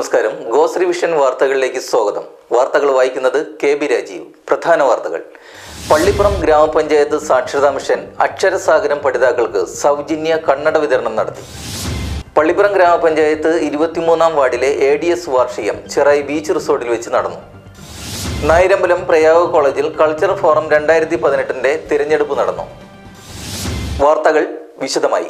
നമസ്കാരം goes revision വാർത്തകളിലേക്ക് സ്വാഗതം വാർത്തകൾ വായിക്കുന്നത് കെ ബി രാജീവ് പ്രധാന വാർത്തകൾ പള്ളിപ്പുറം ഗ്രാമപഞ്ചായത്ത് സാക്ഷരതാ മിഷൻ അക്ഷരസാഗരം പഠിതാക്കൾക്ക് സൗജന്യ കണ്ണട വിതരണം നടത്തി പള്ളിപ്പുറം ഗ്രാമപഞ്ചായത്ത് ഇരുപത്തിമൂന്നാം വാർഡിലെ എ ഡി എസ് വാർഷികം ചിറായി ബീച്ച് റിസോർട്ടിൽ വെച്ച് നടന്നു നായിരമ്പലം പ്രയാഗ കോളേജിൽ കൾച്ചർ ഫോറം രണ്ടായിരത്തി പതിനെട്ടിന്റെ തിരഞ്ഞെടുപ്പ് നടന്നു വാർത്തകൾ വിശദമായി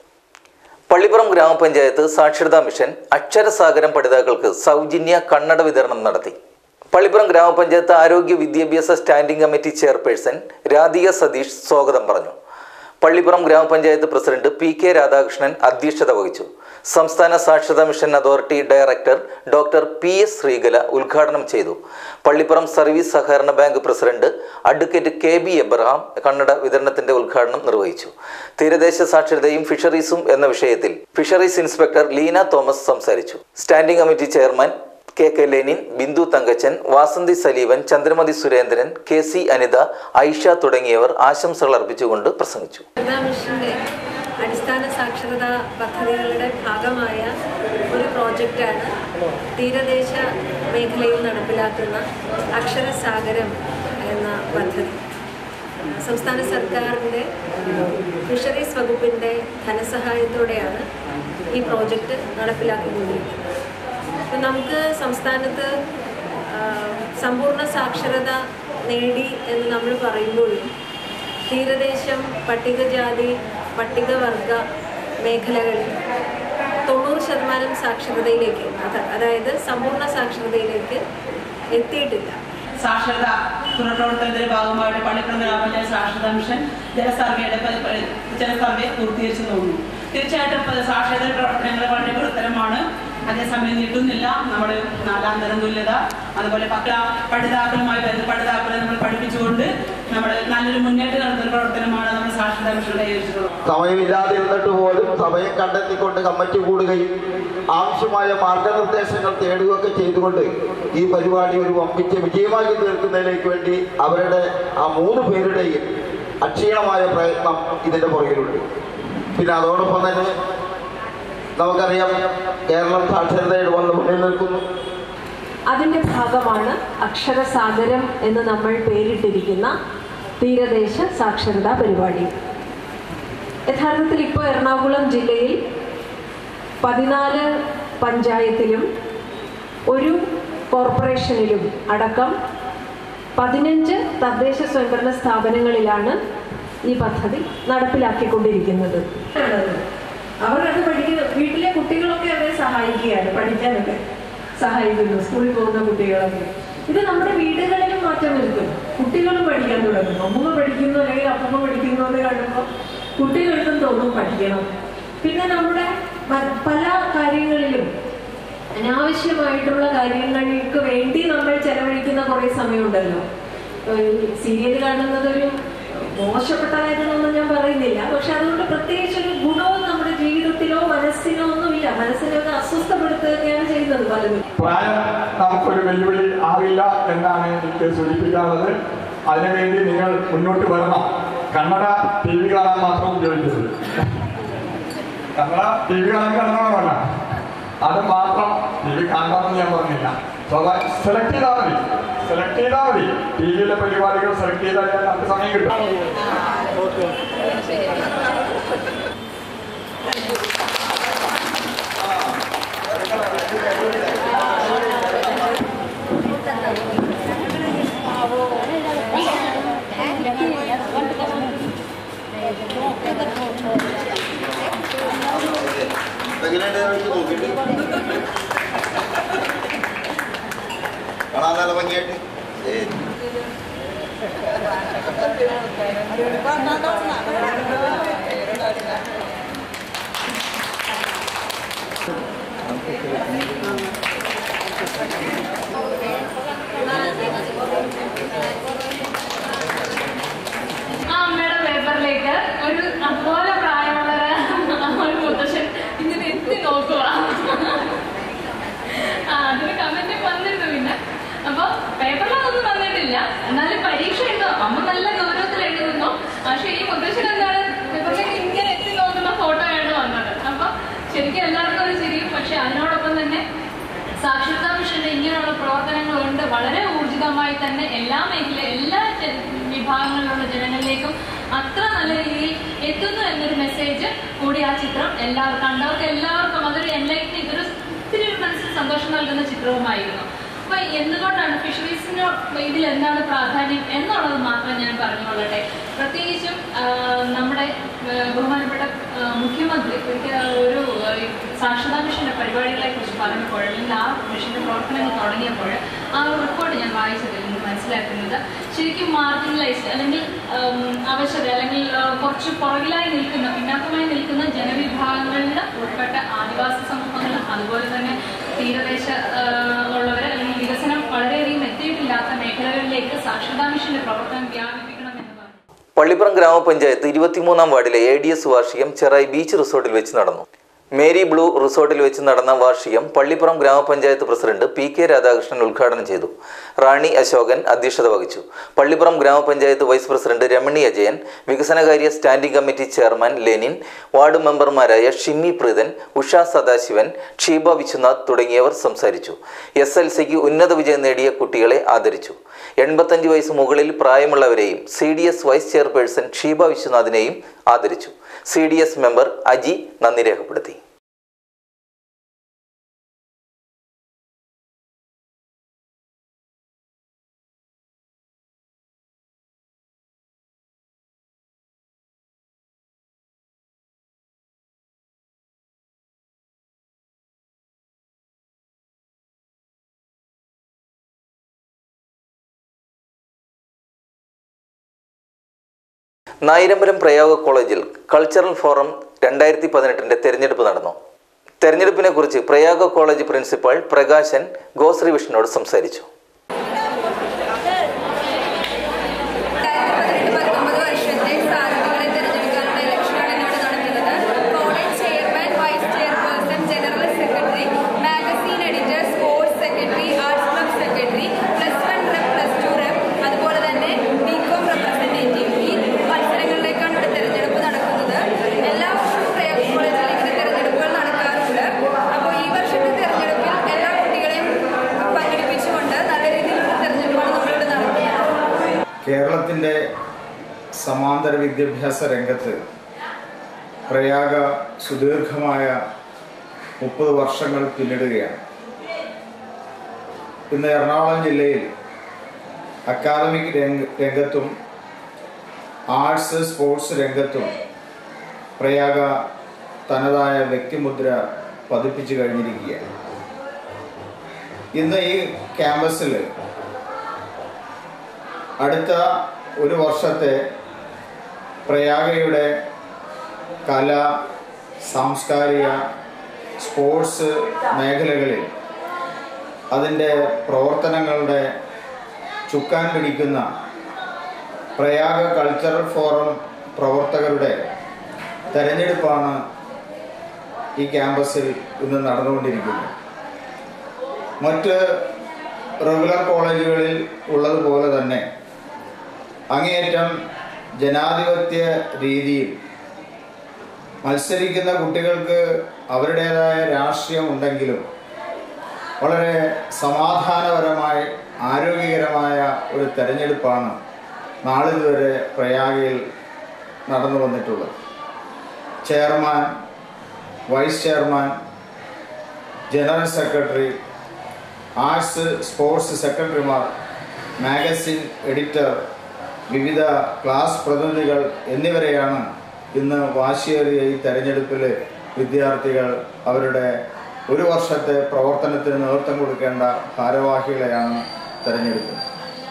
പള്ളിപ്പുറം ഗ്രാമപഞ്ചായത്ത് സാക്ഷരതാ മിഷൻ അക്ഷരസാഗരം പഠിതാക്കൾക്ക് സൗജന്യ കണ്ണട വിതരണം നടത്തി പള്ളിപ്പുറം ഗ്രാമപഞ്ചായത്ത് ആരോഗ്യ വിദ്യാഭ്യാസ standing committee chairperson Radhika Satheesh സ്വാഗതം പറഞ്ഞു പള്ളിപ്പുറം ഗ്രാമപഞ്ചായത്ത് പ്രസിഡന്റ് പി കെ രാധാകൃഷ്ണൻ അധ്യക്ഷത വഹിച്ചു സംസ്ഥാന സാക്ഷരതാ mission authority director doctor P S Sreekala ഉദ്ഘാടനം ചെയ്തു പള്ളിപ്പുറം സർവീസ് സഹകരണ bank president advocate K B Abraham കണ്ണട വിതരണത്തിന്റെ ഉദ്ഘാടനം നിർവഹിച്ചു തീരദേശ സാക്ഷരതയും ഫിഷറീസും എന്ന വിഷയത്തിൽ ഫിഷറീസ് ഇൻസ്പെക്ടർ ലീന തോമസ് സംസാരിച്ചു standing committee chairman K K Lenin Bindu Thankachan Vasanthi Saleevan Chandramathi Surendran K C Anitha Aisha തുടങ്ങിയവർ ആശംസകൾ അർപ്പിച്ചുകൊണ്ട് പ്രസംഗിച്ചു സാക്ഷരതാ മിഷന്റെ അടിസ്ഥാന സാക്ഷരതാ പദ്ധതികളുടെ ഭാഗമായ ഒരു പ്രോജക്റ്റാണ് തീരദേശ മേഖലയിൽ നടപ്പിലാക്കുന്ന അക്ഷരസാഗരം എന്ന പദ്ധതി സംസ്ഥാന സർക്കാരിൻ്റെ ഫിഷറീസ് വകുപ്പിൻ്റെ ധനസഹായത്തോടെയാണ് ഈ പ്രോജക്റ്റ് നടപ്പിലാക്കിക്കൊണ്ടിരിക്കുന്നത് അപ്പം നമുക്ക് സംസ്ഥാനത്ത് ആ, സമ്പൂർണ്ണ സാക്ഷരത നേടി എന്ന് നമ്മൾ പറയുമ്പോഴും തീരദേശം പട്ടികജാതി പട്ടികവർഗ മേഖലകളിൽ തൊണ്ണൂറ് ശതമാനം സാക്ഷരതയിലേക്ക് അത് അതായത് സമ്പൂർണ്ണ സാക്ഷരതയിലേക്ക് എത്തിയിട്ടില്ല സാക്ഷരത തുടർപ്രവർത്തനത്തിന്റെ ഭാഗമായിട്ട് പള്ളിപ്പുറം ഗ്രാമപഞ്ചായത്ത് സാക്ഷരതാ മിഷൻ ജലസർവേയുടെ പ- പ- ജലസർവേ പൂർത്തീകരിച്ചു തോന്നുന്നു തീർച്ചയായിട്ടും പ- സാക്ഷരത പ്രവർത്തനങ്ങൾ വളരെ ഗുരുതരമാണ് അതേസമയം നീട്ടുന്നില്ല നമ്മൾ നാലാം തരം തുല്യത അതുപോലെ പക്ക പഠിതാക്കളുമായി ബന്ധ പഠിതാക്കളെ നമ്മൾ പഠിപ്പിച്ചുകൊണ്ട് നമ്മൾ നല്ലൊരു മുന്നേറ്റം നടത്തുന്ന പ്രവർത്തനമാണ് നമ്മൾ സാക്ഷരതാ മിഷൻ കൈവരിച്ചിട്ടുള്ളത് സമയമില്ലാതിരുന്നിട്ട് പോലും സമയം കണ്ടെത്തിക്കൊണ്ട് കമ്മിറ്റി കൂടുകയും ആവശ്യമായ മാർഗനിർദ്ദേശങ്ങൾ തേടുകയൊക്കെ ചെയ്തുകൊണ്ട് ഈ പരിപാടി ഒരു വമ്പിച്ച വിജയമാക്കി തീർക്കുന്നതിലേക്ക് വേണ്ടി അവരുടെ ആ മൂന്ന് പേരുടെയും അക്ഷീണമായ പ്രയത്നം ഇതിന്റെ പുറകിലുണ്ട് പിന്നെ അതോടൊപ്പം തന്നെ നമുക്കറിയാം കേരളം സാക്ഷരതയുടെ വന്ന് മുന്നിൽ നിൽക്കുന്നു അതിന്റെ ഭാഗമാണ് അക്ഷരസാഗരം എന്ന് നമ്മൾ പേരിട്ടിരിക്കുന്ന തീരദേശ സാക്ഷരതാ പരിപാടി യഥാർത്ഥത്തിൽ ഇപ്പോൾ എറണാകുളം ജില്ലയിൽ പതിനാല് പഞ്ചായത്തിലും ഒരു കോർപ്പറേഷനിലും അടക്കം പതിനഞ്ച് തദ്ദേശ സ്വയംഭരണ സ്ഥാപനങ്ങളിലാണ് ഈ പദ്ധതി നടപ്പിലാക്കിക്കൊണ്ടിരിക്കുന്നത് അവരത് പഠിക്കുന്ന വീട്ടിലെ കുട്ടികളൊക്കെ അവരെ സഹായിക്കുകയാണ് പഠിക്കാനൊക്കെ സഹായിക്കുന്നു സ്കൂളിൽ പോകുന്ന കുട്ടികളൊക്കെ ഇത് നമ്മുടെ വീടുകളിലും മാറ്റം വരുത്തും കുട്ടികളും പഠിക്കാൻ തുടങ്ങും അമ്മൂമ്മ പഠിക്കുന്നു അല്ലെങ്കിൽ അപ്പമ്മ പഠിക്കുന്നു എന്ന് കാണുമ്പോൾ കുട്ടികൾക്കും തോന്നും പഠിക്കണം പിന്നെ നമ്മുടെ മ- പല കാര്യങ്ങളിലും അനാവശ്യമായിട്ടുള്ള കാര്യങ്ങൾക്ക് വേണ്ടി നമ്മൾ ചെലവഴിക്കുന്ന കുറേ സമയമുണ്ടല്ലോ സീരിയൽ കാണുന്നത് ഒരു മോശപ്പെട്ട കാര്യങ്ങളൊന്നും ഞാൻ പറയുന്നില്ല പക്ഷെ അതുകൊണ്ട് പ്രത്യേകിച്ച് ഒരു ഗുണവും നമ്മുടെ ജീവിതത്തിലോ മനസ്സിനോ ഒന്നുമില്ല മനസ്സിനെ ഒന്ന് അസ്വസ്ഥപ്പെടുത്തുകയാണ് ചെയ്യുന്നത് പലതും പ്രായം നമുക്കൊരു വെല്ലുവിളി ആവില്ല എന്നാണ് എനിക്ക് സൂചിപ്പിക്കാനുള്ളത് അതിനുവേണ്ടി നിങ്ങൾ മുന്നോട്ട് വരണം കന്നഡ ടി വി കാണാൻ മാത്രം ഉപയോഗിക്കരുത് കന്നഡ ടി വി കാണാൻ കന്നഡമല്ല അത് മാത്രം ടി വി കാണണമെന്ന് ഞാൻ പറഞ്ഞില്ല സെലക്ട് ചെയ്താൽ മതി സെലക്ട് ചെയ്താൽ മതി ടി വിയിലെ പരിപാടികൾ സെലക്ട് ചെയ്താൽ നമുക്ക് സമയം കിട്ടും കാണാൻ നല്ല ഭംഗിയായിട്ട് ആ അമ്മയുടെ പേപ്പറിലേക്ക് ഒരു അതുപോലെ പ്രായമുള്ള ഒരു- ഒരു മുത്തശ്ശൻ ഇങ്ങനെ എത്തി നോക്കുക ആ അതിന് കമന്റ് വന്നിരുന്നു പിന്നെ അപ്പൊ പേപ്പറിലൊന്നും വന്നിട്ടില്ല എന്നാലും പരീക്ഷ എഴുതും അമ്മ നല്ല ഗൗരവത്തിൽ എഴുതുന്നു പക്ഷെ ഈ മുത്തശ്ശൻ എന്താണ് പേപ്പറിലേക്ക് ഇങ്ങനെ എത്തി നോക്കുന്ന ഫോട്ടോയാണ് വന്നത് അപ്പൊ ശരിക്കും എല്ലാവർക്കും ഒരു ചിരിയും പക്ഷെ അതിനോടൊപ്പം തന്നെ ഭാഗമായി തന്നെ എല്ലാ മേഖല എല്ലാ ജ- വിഭാഗങ്ങളിലുള്ള ജനങ്ങളിലേക്കും അത്ര നല്ല രീതിയിൽ എത്തുന്നു എന്നൊരു മെസ്സേജ് കൂടി ആ ചിത്രം എല്ലാവർക്കും കണ്ടവർക്ക് എല്ലാവർക്കും അതൊരു എൻലൈറ്റിംഗ് ഒരു ഒത്തിരി ഒരു മനസ്സിന് സന്തോഷം നൽകുന്ന ചിത്രവുമായിരുന്നു അപ്പൊ എന്തുകൊണ്ടാണ് ഫിഷറീസിന് ഇതിൽ എന്താണ് പ്രാധാന്യം എന്നുള്ളത് മാത്രം ഞാൻ പറഞ്ഞുകൊള്ളട്ടെ പ്രത്യേകിച്ചും ആ, നമ്മുടെ ആ, ബഹുമാനപ്പെട്ട ആ, മുഖ്യമന്ത്രി ഒരിക്കൽ ഒരു ആ, ഈ സാക്ഷരതാ മിഷന്റെ പരിപാടികളെ കുറിച്ച് പറഞ്ഞപ്പോൾ അല്ലെങ്കിൽ ആ മിഷന്റെ പ്രവർത്തനങ്ങൾ തുടങ്ങിയപ്പോൾ ആ ഒരു റിപ്പോർട്ട് ഞാൻ വായിച്ചതിൽ നിന്ന് മനസ്സിലാക്കുന്നത് ശരിക്കും മാർജിനലൈസ്ഡ് അല്ലെങ്കിൽ ഉം, അവശത അല്ലെങ്കിൽ ആ, കുറച്ച് പുറകിലായി നിൽക്കുന്ന പിന്നാക്കമായി നിൽക്കുന്ന ജനവിഭാഗങ്ങളിൽ ഉൾപ്പെട്ട ആദിവാസി സമൂഹങ്ങൾ അതുപോലെ തന്നെ തീരദേശ ആ, ഉള്ളവർ അല്ലെങ്കിൽ വികസനം വളരെയധികം എത്തിയിട്ടില്ലാത്ത മേഖലകളിലേക്ക് സാക്ഷരതാ മിഷന്റെ പ്രവർത്തനം വ്യാപിപ്പിക്കണമെന്ന് പറഞ്ഞു പള്ളിപ്പുറം ഗ്രാമപഞ്ചായത്ത് ഇരുപത്തിമൂന്നാം വാർഡിലെ എ ഡി എസ് വാർഷികം ചെറായി ബീച്ച് റിസോർട്ടിൽ വെച്ച് നടന്നു മേരി ബ്ലൂ റിസോർട്ടിൽ വെച്ച് നടന്ന വാർഷികം പള്ളിപ്പുറം ഗ്രാമപഞ്ചായത്ത് പ്രസിഡന്റ് പി കെ രാധാകൃഷ്ണൻ ഉദ്ഘാടനം ചെയ്തു റാണി അശോകൻ അധ്യക്ഷത വഹിച്ചു പള്ളിപ്പുറം ഗ്രാമപഞ്ചായത്ത് വൈസ് പ്രസിഡന്റ് രമണി അജയൻ വികസനകാര്യ standing committee chairman Lenin ward മെമ്പർമാരായ ഷിമ്മി പ്രീതൻ ഉഷ സദാശിവൻ ഷീബ വിശ്വനാഥ് തുടങ്ങിയവർ സംസാരിച്ചു എസ് എൽ സിക്ക് ഉന്നത വിജയം നേടിയ കുട്ടികളെ ആദരിച്ചു എൺപത്തഞ്ച് വയസ്സ് മുകളിൽ പ്രായമുള്ളവരെയും C D S vice chairperson Sheeba വിശ്വനാഥിനെയും ആദരിച്ചു C D S member Aji നന്ദി രേഖപ്പെടുത്തി നായിരമ്പലം പ്രയോഗ കോളേജിൽ കൾച്ചറൽ ഫോറം രണ്ടായിരത്തി പതിനെട്ടിന്റെ തെരഞ്ഞെടുപ്പ് നടന്നു തെരഞ്ഞെടുപ്പിനെ കുറിച്ച് പ്രയാഗ കോളേജ് പ്രിൻസിപ്പാൾ പ്രകാശൻ ഗോശ്രീ വിഷ്ണുവോട് സംസാരിച്ചു രണ്ടായിരത്തി പതിനെട്ട് പത്തൊമ്പത് വർഷത്തെ സ്ഥാനാർത്ഥികളെ തിരഞ്ഞെടുക്കാനുള്ള ഇലക്ഷനാണ് ഇവിടെ നടക്കുന്നത് college chairman vice chairperson general secretary magazine editor sports secretary arts club secretary plus one rep plus two rep അതുപോലെ തന്നെ ബികോം റെപ്രസെന്റേറ്റീവ് ഈ മത്സരങ്ങളിലേക്കാണ് ഇവിടെ തിരഞ്ഞെടുപ്പ് നടക്കുന്നത് എല്ലാ വർഷവും പ്രയാഗ് കോളേജിൽ ഇങ്ങനെ തിരഞ്ഞെടുപ്പുകൾ നടക്കാറുണ്ട് അപ്പോൾ ഈ വർഷത്തെ തിരഞ്ഞെടുപ്പിൽ എല്ലാ കുട്ടികളെയും പങ്കെടുപ്പിച്ചുകൊണ്ട് നല്ല രീതിയിലുള്ള തിരഞ്ഞെടുപ്പാണ് നമ്മളിവിടെ നടത്തുന്നത് കേരളത്തിൻ്റെ സമാന്തര വിദ്യാഭ്യാസ രംഗത്ത് പ്രയാഗ സുദീർഘമായ മുപ്പത് വർഷങ്ങൾ പിന്നിടുകയാണ് ഇന്ന് എറണാകുളം ജില്ലയിൽ അക്കാദമിക് രംഗ രംഗത്തും ആർട്സ് സ്പോർട്സ് രംഗത്തും പ്രയാഗ തനതായ വ്യക്തിമുദ്ര പതിപ്പിച്ചു കഴിഞ്ഞിരിക്കുകയാണ് ഇന്ന് ഈ ക്യാമ്പസിൽ അടുത്ത ഒരു വർഷത്തെ പ്രയാഗയുടെ കല സാംസ്കാരിക സ്പോർട്സ് മേഖലകളിൽ അതിൻ്റെ പ്രവർത്തനങ്ങളുടെ ചുക്കാൻ പിടിക്കുന്ന പ്രയാഗ കൾച്ചറൽ ഫോറം പ്രവർത്തകരുടെ തെരഞ്ഞെടുപ്പാണ് ഈ ക്യാമ്പസിൽ ഇന്ന് നടന്നുകൊണ്ടിരിക്കുന്നത് മറ്റ് റെഗുലർ കോളേജുകളിൽ ഉള്ളതുപോലെ തന്നെ അങ്ങേയറ്റം ജനാധിപത്യ രീതിയിൽ മത്സരിക്കുന്ന കുട്ടികൾക്ക് അവരുടേതായ രാഷ്ട്രീയം ഉണ്ടെങ്കിലും വളരെ സമാധാനപരമായി ആരോഗ്യകരമായ ഒരു തെരഞ്ഞെടുപ്പാണ് നാളിതുവരെ പ്രയാഗയിൽ നടന്നു വന്നിട്ടുള്ളത് chairman vice chairman general secretary arts sports സെക്രട്ടറിമാർ മാഗസിൻ എഡിറ്റർ വിവിധ ക്ലാസ് പ്രതിനിധികൾ എന്നിവരെയാണ് ഇന്ന് വാശിയേറിയ ഈ തെരഞ്ഞെടുപ്പിൽ വിദ്യാർത്ഥികൾ അവരുടെ ഒരു വർഷത്തെ പ്രവർത്തനത്തിന് നേതൃത്വം കൊടുക്കേണ്ട ഭാരവാഹികളെയാണ് തെരഞ്ഞെടുക്കുന്നത്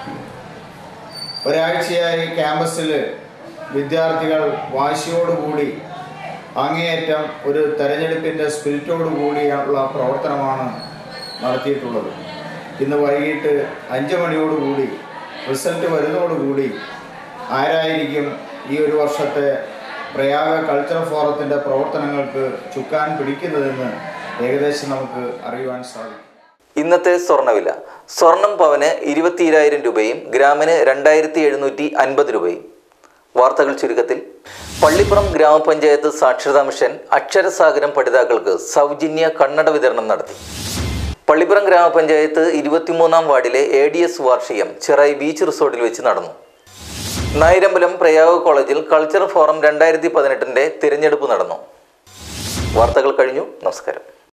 ഒരാഴ്ചയായി ക്യാമ്പസിൽ വിദ്യാർത്ഥികൾ വാശിയോടുകൂടി അങ്ങേയറ്റം ഒരു തെരഞ്ഞെടുപ്പിൻ്റെ സ്പിരിറ്റോടുകൂടിയുള്ള പ്രവർത്തനമാണ് നടത്തിയിട്ടുള്ളത് ഇന്ന് വൈകിട്ട് അഞ്ച് മണിയോടുകൂടി റിസൾട്ട് വരുന്നതോടുകൂടി ആരായിരിക്കും ഈ ഒരു വർഷത്തെ പ്രയാഗ കൾച്ചറൽ ഫോറത്തിൻ്റെ പ്രവർത്തനങ്ങൾക്ക് ചുക്കാൻ പിടിക്കുന്നതെന്ന് ഏകദേശം നമുക്ക് അറിയുവാൻ സാധിക്കും ഇന്നത്തെ സ്വർണ്ണവില സ്വർണം പവന് ഇരുപത്തിയിരായിരം രൂപയും ഗ്രാമിന് രണ്ടായിരത്തി എഴുന്നൂറ്റി അൻപത് രൂപയും വാർത്തകൾ ചുരുക്കത്തിൽ പള്ളിപ്പുറം ഗ്രാമപഞ്ചായത്ത് സാക്ഷരതാ മിഷൻ അക്ഷരസാഗരം പഠിതാക്കൾക്ക് സൗജന്യ കണ്ണട വിതരണം നടത്തി പള്ളിപ്പുറം ഗ്രാമപഞ്ചായത്ത് ഇരുപത്തിമൂന്നാം വാർഡിലെ എ ഡി എസ് വാർഷികം ചിറായി ബീച്ച് റിസോർട്ടിൽ വെച്ച് നടന്നു നായിരമ്പലം പ്രയാഗ് കോളേജിൽ കൾച്ചർ ഫോറം രണ്ടായിരത്തി പതിനെട്ടിൻ്റെ തിരഞ്ഞെടുപ്പ് നടന്നു വാർത്തകൾ കഴിഞ്ഞു നമസ്കാരം